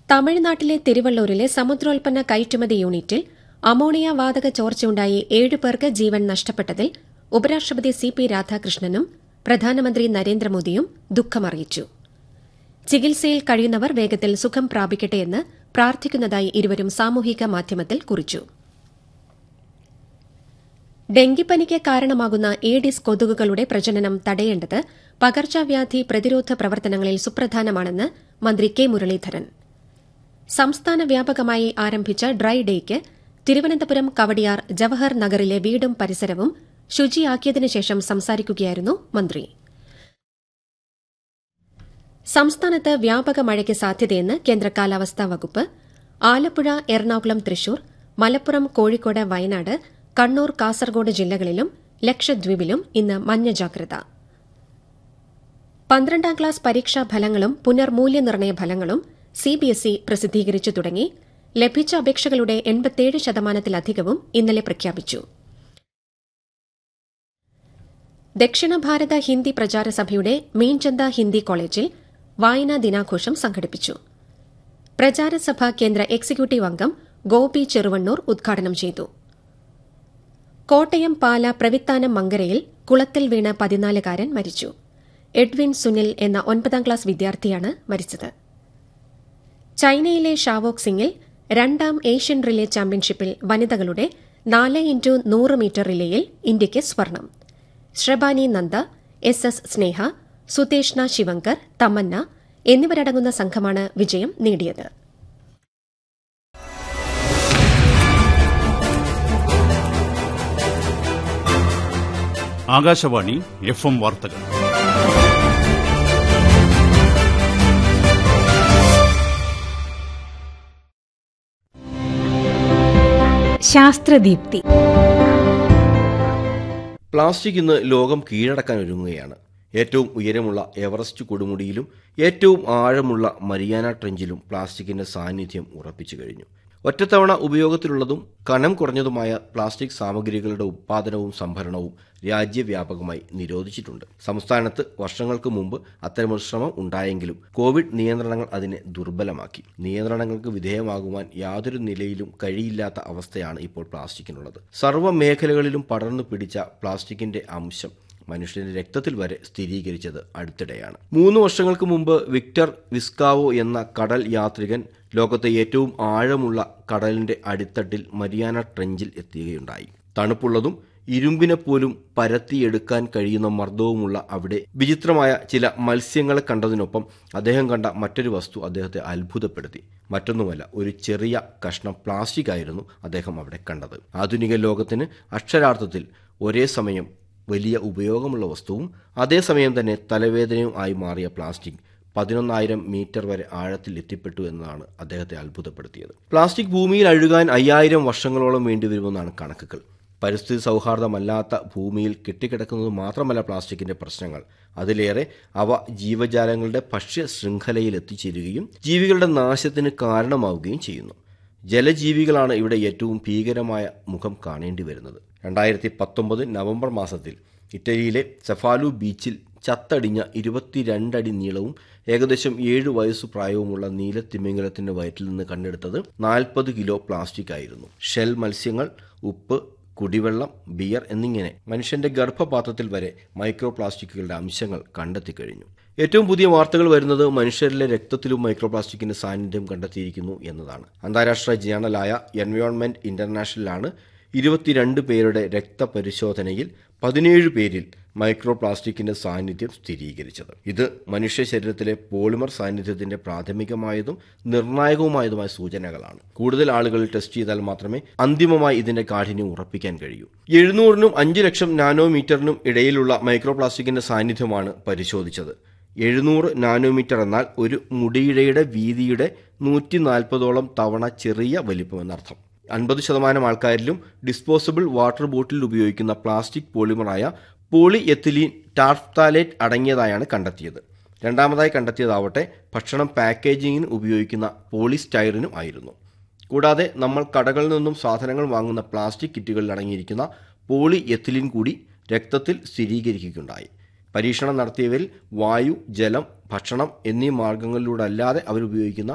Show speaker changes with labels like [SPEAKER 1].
[SPEAKER 1] തമിഴ്നാട്ടിലെ തിരുവള്ളൂരിലെ സമുദ്രോൽപ്പന്ന കയറ്റുമതി യൂണിറ്റിൽ അമോണിയ വാതക ചോർച്ചയുണ്ടായി ഏഴ് പേർക്ക് ജീവൻ നഷ്ടപ്പെട്ടതിൽ ഉപരാഷ്ട്രപതി സി പി രാധാകൃഷ്ണനും പ്രധാനമന്ത്രി നരേന്ദ്രമോദിയും ദുഃഖമറിയിച്ചു ചികിത്സയിൽ കഴിയുന്നവർ വേഗത്തിൽ സുഖം പ്രാപിക്കട്ടെയെന്ന് പ്രാർത്ഥിക്കുന്നതായി ഇരുവരും സാമൂഹിക മാധ്യമത്തിൽ കുറിച്ചു ഡെങ്കിപ്പനിക്ക് കാരണമാകുന്ന ഏഡിസ് കൊതുകുകളുടെ പ്രജനനം തടയേണ്ടത് പകർച്ചവ്യാധി പ്രതിരോധ പ്രവർത്തനങ്ങളിൽ സുപ്രധാനമാണെന്ന് മന്ത്രി കെ മുരളീധരൻ സംസ്ഥാന വ്യാപകമായി ആരംഭിച്ച ഡ്രൈ ഡേയ്ക്ക് തിരുവനന്തപുരം കവടിയാർ ജവഹർ നഗറിലെ വീടും പരിസരവും ശുചിയാക്കിയതിനു ശേഷം സംസാരിക്കുകയായിരുന്നു മന്ത്രി സംസ്ഥാനത്ത് വ്യാപക മഴയ്ക്ക് സാധ്യതയെന്ന് കേന്ദ്ര കാലാവസ്ഥാ വകുപ്പ് ആലപ്പുഴ എറണാകുളം തൃശൂർ മലപ്പുറം കോഴിക്കോട് വയനാട് കണ്ണൂർ കാസർഗോഡ് ജില്ലകളിലും ലക്ഷദ്വീപിലും ഇന്ന് മഞ്ഞ ജാഗ്രത പന്ത്രണ്ടാം ക്ലാസ് പരീക്ഷാ ഫലങ്ങളും പുനർമൂല്യനിർണ്ണയ ഫലങ്ങളും സിബിഎസ്ഇ പ്രസിദ്ധീകരിച്ചു തുടങ്ങി ലഭിച്ച അപേക്ഷകളുടെ എൺപത്തിയേഴ് ശതമാനത്തിലധികവും ഇന്നലെ പ്രഖ്യാപിച്ചു ദക്ഷിണ ഭാരത ഹിന്ദി പ്രചാര സഭയുടെ മീൻചന്ദ ഹിന്ദി കോളേജിൽ വായനാ ദിനാഘോഷം സംഘടിപ്പിച്ചു പ്രചാരസഭ കേന്ദ്ര എക്സിക്യൂട്ടീവ് അംഗം ഗോപി ചെറുവണ്ണൂർ ഉദ്ഘാടനം ചെയ്തു കോട്ടയം പാല പ്രവിത്താനം മങ്കരയിൽ കുളത്തിൽ വീണ് പതിനാലുകാരൻ മരിച്ചു എഡ്വിൻ സുനിൽ എന്ന ഒൻപതാം ക്ലാസ് വിദ്യാർത്ഥിയാണ് മരിച്ചത് ചൈനയിലെ ഷാവോക്സിംഗിൽ രണ്ടാം ഏഷ്യൻ റിലേ ചാമ്പ്യൻഷിപ്പിൽ വനിതകളുടെ നാല് ഇൻറ്റു നൂറ് മീറ്റർ റിലേയിൽ ഇന്ത്യയ്ക്ക് സ്വർണം ശ്രബാനി നന്ദ എസ് എസ് സ്നേഹ സുതേഷ്ണ ശിവങ്കർ തമന്ന എന്നിവരടങ്ങുന്ന സംഘമാണ് വിജയം നേടിയത്
[SPEAKER 2] ആകാശവാണി എഫ് എം വാർത്തകൾ
[SPEAKER 3] ശാസ്ത്രദീപ്തി
[SPEAKER 4] പ്ലാസ്റ്റിക് ഇന്ന് ലോകം കീഴടക്കാൻ ഒരുങ്ങുകയാണ് ഏറ്റവും ഉയരമുള്ള എവറസ്റ്റ് കൊടുമുടിയിലും ഏറ്റവും ആഴമുള്ള മരിയാന ട്രെഞ്ചിലും പ്ലാസ്റ്റിക്കിന്റെ സാന്നിധ്യം ഉറപ്പിച്ചു കഴിഞ്ഞു ഒറ്റത്തവണ ഉപയോഗത്തിലുള്ളതും കനം കുറഞ്ഞതുമായ പ്ലാസ്റ്റിക് സാമഗ്രികളുടെ ഉത്പാദനവും സംഭരണവും രാജ്യവ്യാപകമായി നിരോധിച്ചിട്ടുണ്ട് സംസ്ഥാനത്ത് വർഷങ്ങൾക്ക് മുമ്പ് അത്തരമൊരു ശ്രമം ഉണ്ടായെങ്കിലും കോവിഡ് നിയന്ത്രണങ്ങൾ അതിനെ ദുർബലമാക്കി നിയന്ത്രണങ്ങൾക്ക് വിധേയമാകുവാൻ യാതൊരു നിലയിലും കഴിയില്ലാത്ത അവസ്ഥയാണ് ഇപ്പോൾ പ്ലാസ്റ്റിക്കിനുള്ളത് സർവ്വ മേഖലകളിലും പടർന്നു പിടിച്ച പ്ലാസ്റ്റിക്കിന്റെ അംശം മനുഷ്യന്റെ രക്തത്തിൽ വരെ സ്ഥിരീകരിച്ചത് അടുത്തിടെയാണ് മൂന്ന് വർഷങ്ങൾക്ക് മുമ്പ് വിക്ടർ വിസ്കാവോ എന്ന കടൽ യാത്രികൻ ലോകത്തെ ഏറ്റവും ആഴമുള്ള കടലിന്റെ അടിത്തട്ടിൽ മരിയാന ട്രെഞ്ചിൽ എത്തുകയുണ്ടായി തണുപ്പുള്ളതും ഇരുമ്പിനെ പോലും പരത്തിയെടുക്കാൻ കഴിയുന്ന മർദ്ദവുമുള്ള അവിടെ വിചിത്രമായ ചില മത്സ്യങ്ങളെ കണ്ടതിനൊപ്പം അദ്ദേഹം കണ്ട മറ്റൊരു വസ്തു അദ്ദേഹത്തെ അത്ഭുതപ്പെടുത്തി മറ്റൊന്നുമല്ല ഒരു ചെറിയ കഷ്ണം പ്ലാസ്റ്റിക് ആയിരുന്നു അദ്ദേഹം അവിടെ കണ്ടത് ആധുനിക ലോകത്തിന് അക്ഷരാർത്ഥത്തിൽ ഒരേ സമയം വലിയ ഉപയോഗമുള്ള വസ്തുവും അതേസമയം തന്നെ തലവേദനയും ആയി മാറിയ പ്ലാസ്റ്റിക് പതിനൊന്നായിരം മീറ്റർ വരെ ആഴത്തിൽ എത്തിപ്പെട്ടു എന്നതാണ് അദ്ദേഹത്തെ അത്ഭുതപ്പെടുത്തിയത് പ്ലാസ്റ്റിക് ഭൂമിയിൽ അഴുകാൻ അയ്യായിരം വർഷങ്ങളോളം വേണ്ടിവരുമെന്നാണ് കണക്കുകൾ പരിസ്ഥിതി സൗഹാർദ്ദമല്ലാത്ത ഭൂമിയിൽ കെട്ടിക്കിടക്കുന്നത് മാത്രമല്ല പ്ലാസ്റ്റിക്കിന്റെ പ്രശ്നങ്ങൾ അതിലേറെ അവ ജീവജാലങ്ങളുടെ ഭക്ഷ്യ ശൃംഖലയിൽ എത്തിച്ചേരുകയും ജീവികളുടെ നാശത്തിന് കാരണമാവുകയും ചെയ്യുന്നു ജലജീവികളാണ് ഇവിടെ ഏറ്റവും ഭീകരമായ മുഖം കാണേണ്ടി വരുന്നത് രണ്ടായിരത്തി പത്തൊമ്പത് നവംബർ മാസത്തിൽ ഇറ്റലിയിലെ സെഫാലു ബീച്ചിൽ ചത്തടിഞ്ഞ ഇരുപത്തിരണ്ടടി നീളവും ഏകദേശം ഏഴ് വയസ്സു പ്രായവുമുള്ള നീലത്തിമിംഗലത്തിന്റെ വയറ്റിൽ നിന്ന് കണ്ടെടുത്തത് നാൽപ്പത് കിലോ പ്ലാസ്റ്റിക് ആയിരുന്നു ഷെൽ മത്സ്യങ്ങൾ ഉപ്പ് കുടിവെള്ളം ബിയർ എന്നിങ്ങനെ മനുഷ്യന്റെ ഗർഭപാത്രത്തിൽ വരെ മൈക്രോ പ്ലാസ്റ്റിക്കുകളുടെ അംശങ്ങൾ കണ്ടെത്തിക്കഴിഞ്ഞു ഏറ്റവും പുതിയ വാർത്തകൾ വരുന്നത് മനുഷ്യരിലെ രക്തത്തിലും മൈക്രോ പ്ലാസ്റ്റിക്കിന്റെ സാന്നിധ്യം കണ്ടെത്തിയിരിക്കുന്നു എന്നതാണ് അന്താരാഷ്ട്ര ജേണലായ എൻവയോൺമെന്റ് ഇന്റർനാഷണലാണ് ഇരുപത്തിരണ്ട് പേരുടെ രക്തപരിശോധനയിൽ പതിനേഴ് പേരിൽ മൈക്രോ പ്ലാസ്റ്റിക്കിന്റെ സാന്നിധ്യം സ്ഥിരീകരിച്ചത് ഇത് മനുഷ്യ ശരീരത്തിലെ പോളിമർ സാന്നിധ്യത്തിന്റെ പ്രാഥമികമായതും നിർണായകവുമായതുമായ സൂചനകളാണ് കൂടുതൽ ആളുകൾ ടെസ്റ്റ് ചെയ്താൽ മാത്രമേ അന്തിമമായി ഇതിന്റെ കാഠിന്യം ഉറപ്പിക്കാൻ കഴിയൂ എഴുന്നൂറിനും അഞ്ച് ലക്ഷം നാനോമീറ്ററിനും ഇടയിലുള്ള മൈക്രോ പ്ലാസ്റ്റിക്കിന്റെ സാന്നിധ്യമാണ് പരിശോധിച്ചത് എഴുന്നൂറ് നാനോമീറ്റർ എന്നാൽ ഒരു മുടിയിഴയുടെ വീതിയുടെ നൂറ്റി നാൽപ്പതോളം തവണ ചെറിയ വലിപ്പം എന്നർത്ഥം അൻപത് ശതമാനം ആൾക്കാരിലും ഡിസ്പോസബിൾ വാട്ടർ ബോട്ടിൽ ഉപയോഗിക്കുന്ന പ്ലാസ്റ്റിക് പോളിമറായ പോളി എത്തിലീൻ ടാർഫ്താലേറ്റ് അടങ്ങിയതായാണ് കണ്ടെത്തിയത് രണ്ടാമതായി കണ്ടെത്തിയതാവട്ടെ ഭക്ഷണം പാക്കേജിങ്ങിന് ഉപയോഗിക്കുന്ന പോളിസ്റ്റൈറിനും ആയിരുന്നു കൂടാതെ നമ്മൾ കടകളിൽ നിന്നും സാധനങ്ങൾ വാങ്ങുന്ന പ്ലാസ്റ്റിക് കിറ്റുകളിൽ അടങ്ങിയിരിക്കുന്ന പോളി എത്തിലിൻ കൂടി രക്തത്തിൽ സ്ഥിരീകരിക്കുകയുണ്ടായി പരീക്ഷണം നടത്തിയവരിൽ വായു ജലം ഭക്ഷണം എന്നീ മാർഗങ്ങളിലൂടെ അല്ലാതെ അവർ ഉപയോഗിക്കുന്ന